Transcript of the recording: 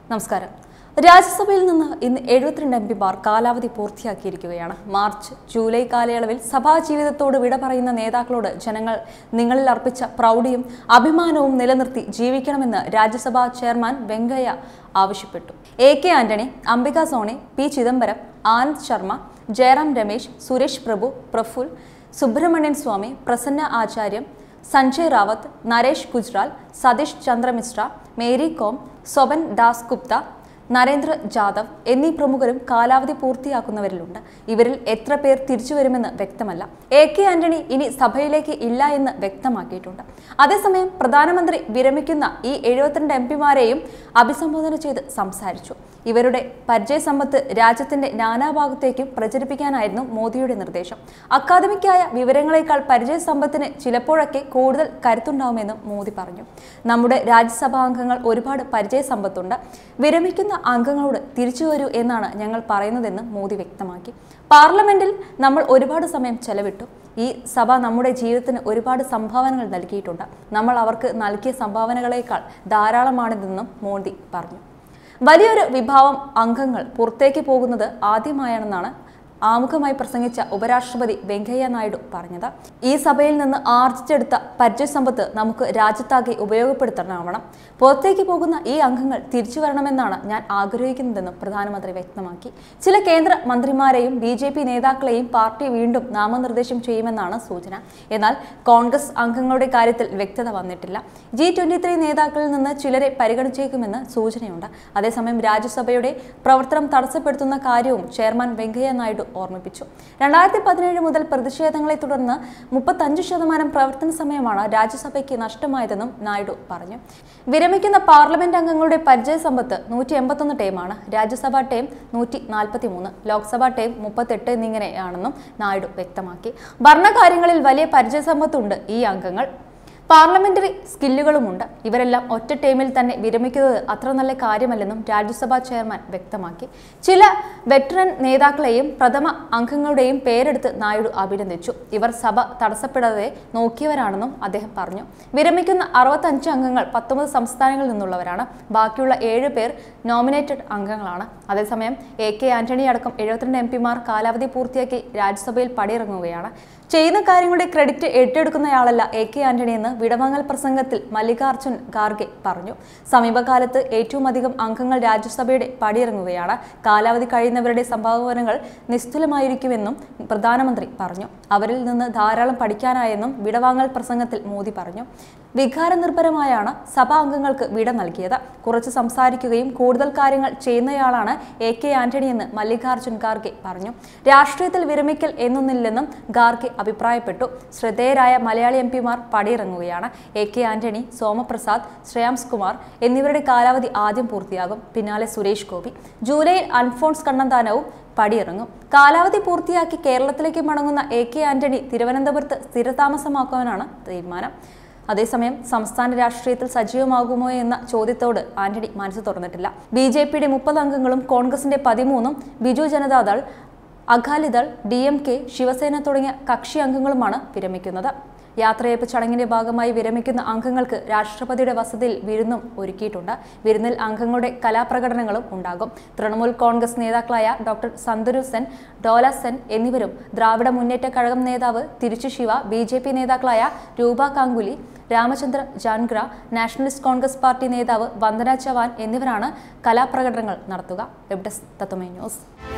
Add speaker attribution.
Speaker 1: നമസ്കാരം രാജ്യസഭയിൽ നിന്ന് ഇന്ന് എഴുപത്തിരണ്ട് എം പിമാർ കാലാവധി പൂർത്തിയാക്കിയിരിക്കുകയാണ് മാർച്ച് ജൂലൈ കാലയളവിൽ സഭാ ജീവിതത്തോട് വിട പറയുന്ന നേതാക്കളോട് ജനങ്ങൾ നിങ്ങളിൽ അർപ്പിച്ച പ്രൗഢിയും അഭിമാനവും നിലനിർത്തി ജീവിക്കണമെന്ന് രാജ്യസഭാ ചെയർമാൻ വെങ്കയ്യ ആവശ്യപ്പെട്ടു A K Antony Ambika Soni P Chidambaram Anand Sharma Jairam Ramesh Suresh Prabhu Praful Subramanian Swamy Prasanna Acharya Sanjay Raut Naresh Gujral Satish Chandra Mishra Mary Kom Swapan Das Gupta Narendra Jadhav എന്നീ പ്രമുഖരും കാലാവധി പൂർത്തിയാക്കുന്നവരിലുണ്ട് ഇവരിൽ എത്ര പേർ തിരിച്ചു വരുമെന്ന് വ്യക്തമല്ല എ കെ ആന്റണി ഇനി സഭയിലേക്ക് ഇല്ല എന്ന് വ്യക്തമാക്കിയിട്ടുണ്ട് അതേസമയം പ്രധാനമന്ത്രി വിരമിക്കുന്ന ഈ എഴുപത്തിരണ്ട് എം പിമാരെയും അഭിസംബോധന ചെയ്ത് സംസാരിച്ചു ഇവരുടെ പരിചയസമ്പത്ത് രാജ്യത്തിന്റെ നാനാഭാഗത്തേക്കും പ്രചരിപ്പിക്കാനായിരുന്നു മോദിയുടെ നിർദ്ദേശം അക്കാദമിക്കായ വിവരങ്ങളെക്കാൾ പരിചയസമ്പത്തിന് ചിലപ്പോഴൊക്കെ കൂടുതൽ കരുത്തുണ്ടാവുമെന്നും മോദി പറഞ്ഞു നമ്മുടെ രാജ്യസഭാ അംഗങ്ങൾ ഒരുപാട് പരിചയസമ്പത്തുണ്ട് വിരമിക്കുന്ന അംഗങ്ങളോട് തിരിച്ചു വരൂ എന്നാണ് ഞങ്ങൾ പറയുന്നതെന്ന് മോദി വ്യക്തമാക്കി പാർലമെന്റിൽ നമ്മൾ ഒരുപാട് സമയം ചെലവിട്ടു ഈ സഭ നമ്മുടെ ജീവിതത്തിന് ഒരുപാട് സംഭാവനകൾ നൽകിയിട്ടുണ്ട് നമ്മൾ അവർക്ക് നൽകിയ സംഭാവനകളേക്കാൾ ധാരാളമാണിതെന്നും മോദി പറഞ്ഞു വലിയൊരു വിഭാഗം അംഗങ്ങൾ പുറത്തേക്ക് പോകുന്നത് ആദ്യമായാണെന്നാണ് ആമുഖമായി പ്രസംഗിച്ച ഉപരാഷ്ട്രപതി വെങ്കയ്യ നായിഡു പറഞ്ഞത് ഈ സഭയിൽ നിന്ന് ആർജിച്ചെടുത്ത പരിചയസമ്പത്ത് നമുക്ക് രാജ്യത്താകെ ഉപയോഗപ്പെടുത്താനാവണം പുറത്തേക്ക് പോകുന്ന ഈ അംഗങ്ങൾ തിരിച്ചു വരണമെന്നാണ് ഞാൻ ആഗ്രഹിക്കുന്നതെന്നും പ്രധാനമന്ത്രി വ്യക്തമാക്കി ചില കേന്ദ്ര മന്ത്രിമാരെയും ബി ജെ പി നേതാക്കളെയും പാർട്ടി വീണ്ടും നാമനിർദ്ദേശം ചെയ്യുമെന്നാണ് സൂചന എന്നാൽ കോൺഗ്രസ് അംഗങ്ങളുടെ കാര്യത്തിൽ വ്യക്തത വന്നിട്ടില്ല ജി ട്വന്റി ത്രീ നേതാക്കളിൽ നിന്ന് ചിലരെ പരിഗണിച്ചേക്കുമെന്ന് സൂചനയുണ്ട് അതേസമയം രാജ്യസഭയുടെ പ്രവർത്തനം തടസ്സപ്പെടുത്തുന്ന കാര്യവും ചെയർമാൻ വെങ്കയ്യ നായിഡു ഓർമ്മിപ്പിച്ചു രണ്ടായിരത്തി പതിനേഴ് മുതൽ പ്രതിഷേധങ്ങളെ തുടർന്ന് മുപ്പത്തഞ്ച് ശതമാനം പ്രവർത്തന സമയമാണ് രാജ്യസഭയ്ക്ക് നഷ്ടമായതെന്നും നായിഡു പറഞ്ഞു വിരമിക്കുന്ന പാർലമെന്റ് അംഗങ്ങളുടെ പരിചയ സമ്പത്ത് നൂറ്റി എൺപത്തൊന്ന് ടേമാണ് രാജ്യസഭാ ടേം നൂറ്റി നാൽപ്പത്തി മൂന്ന് ലോക്സഭാ ടേം മുപ്പത്തെട്ട് എന്നിങ്ങനെയാണെന്നും നായിഡു വ്യക്തമാക്കി ഭരണകാര്യങ്ങളിൽ വലിയ പരിചയസമ്പത്തുണ്ട് ഈ അംഗങ്ങൾ പാർലമെന്ററി സ്കില്ലുകളുമുണ്ട് ഇവരെല്ലാം ഒറ്റ ടൈമിൽ തന്നെ വിരമിക്കുന്നത് അത്ര നല്ല കാര്യമല്ലെന്നും രാജ്യസഭാ ചെയർമാൻ വ്യക്തമാക്കി ചില വെറ്ററൻ നേതാക്കളെയും പ്രഥമ അംഗങ്ങളുടെയും പേരെടുത്ത് നായിഡു അഭിനന്ദിച്ചു ഇവർ സഭ തടസ്സപ്പെടാതെ നോക്കിയവരാണെന്നും അദ്ദേഹം പറഞ്ഞു വിരമിക്കുന്ന അറുപത്തഞ്ച് അംഗങ്ങൾ പത്തൊമ്പത് സംസ്ഥാനങ്ങളിൽ നിന്നുള്ളവരാണ് ബാക്കിയുള്ള ഏഴ് പേർ നോമിനേറ്റഡ് അംഗങ്ങളാണ് അതേസമയം എ കെ ആന്റണി അടക്കം എഴുപത്തിരണ്ട് എം പിമാർ കാലാവധി പൂർത്തിയാക്കി രാജ്യസഭയിൽ പടിയിറങ്ങുകയാണ് ചെയ്യുന്ന കാര്യങ്ങളുടെ ക്രെഡിറ്റ് ഏറ്റെടുക്കുന്നയാളല്ല എ കെ ആന്റണി എന്ന് വിടവാങ്ങൽ പ്രസംഗത്തിൽ മല്ലികാർജുൻ ഖാർഗെ പറഞ്ഞു സമീപകാലത്ത് ഏറ്റവും അധികം അംഗങ്ങൾ രാജ്യസഭയുടെ പടിയിറങ്ങുകയാണ് കാലാവധി കഴിയുന്നവരുടെ സംഭാവനകൾ നിസ്തുലമായിരിക്കുമെന്നും പ്രധാനമന്ത്രി പറഞ്ഞു അവരിൽ നിന്ന് ധാരാളം പഠിക്കാനായെന്നും വിടവാങ്ങൽ പ്രസംഗത്തിൽ മോദി പറഞ്ഞു വികാരനിർഭരമായാണ് സഭാ അംഗങ്ങൾക്ക് വിട നൽകിയത് കുറച്ച് സംസാരിക്കുകയും കൂടുതൽ കാര്യങ്ങൾ ചെയ്യുന്നയാളാണ് എ കെ ആന്റണി എന്ന് മല്ലികാർജുൻ ഖാർഗെ പറഞ്ഞു രാഷ്ട്രീയത്തിൽ വിരമിക്കൽ എന്നൊന്നില്ലെന്നും ഖാർഗെ അഭിപ്രായപ്പെട്ടു ശ്രദ്ധേയരായ മലയാളി എം പിമാർ പടിയിറങ്ങുകയാണ് എ കെ ആന്റണി സോമപ്രസാദ് ശ്രേയാംസ് കുമാർ എന്നിവരുടെ കാലാവധി ആദ്യം പൂർത്തിയാകും പിന്നാലെ സുരേഷ് ഗോപി ജൂലൈയിൽ അൽഫോൺസ് കണ്ണന്താനവും പടിയിറങ്ങും കാലാവധി പൂർത്തിയാക്കി കേരളത്തിലേക്ക് മടങ്ങുന്ന എ കെ ആന്റണി തിരുവനന്തപുരത്ത് സ്ഥിരതാമസമാക്കുവാനാണ് തീരുമാനം അതേസമയം സംസ്ഥാന രാഷ്ട്രീയത്തിൽ സജീവമാകുമോ എന്ന ചോദ്യത്തോട് ആന്റണി മനസ്സ് തുറന്നിട്ടില്ല ബി ജെ പിയുടെ മുപ്പത് അംഗങ്ങളും കോൺഗ്രസിന്റെ പതിമൂന്നും Biju Janata Dal Akali Dal D M K Shiv Sena തുടങ്ങിയ കക്ഷി അംഗങ്ങളുമാണ് വിരമിക്കുന്നത് യാത്രയയപ്പ് ചടങ്ങിന്റെ ഭാഗമായി വിരമിക്കുന്ന അംഗങ്ങൾക്ക് രാഷ്ട്രപതിയുടെ വസതിയിൽ വിരുന്നും ഒരുക്കിയിട്ടുണ്ട് വിരുന്നിൽ അംഗങ്ങളുടെ കലാപ്രകടനങ്ങളും ഉണ്ടാകും തൃണമൂൽ കോൺഗ്രസ് നേതാക്കളായ ഡോക്ടർ സന്തരു സെൻ ഡോല സെൻ എന്നിവരും ദ്രാവിഡ മുന്നേറ്റ കഴകം നേതാവ് Tiruchi Siva B J P നേതാക്കളായ Roopa Ganguly Ramachandra Jangra Nationalist Congress party നേതാവ് വന്ദന ചവാൻ എന്നിവരാണ് കലാപ്രകടനങ്ങൾ നടത്തുക വെബ് ഡെസ്ക് തത്വമേ ന്യൂസ്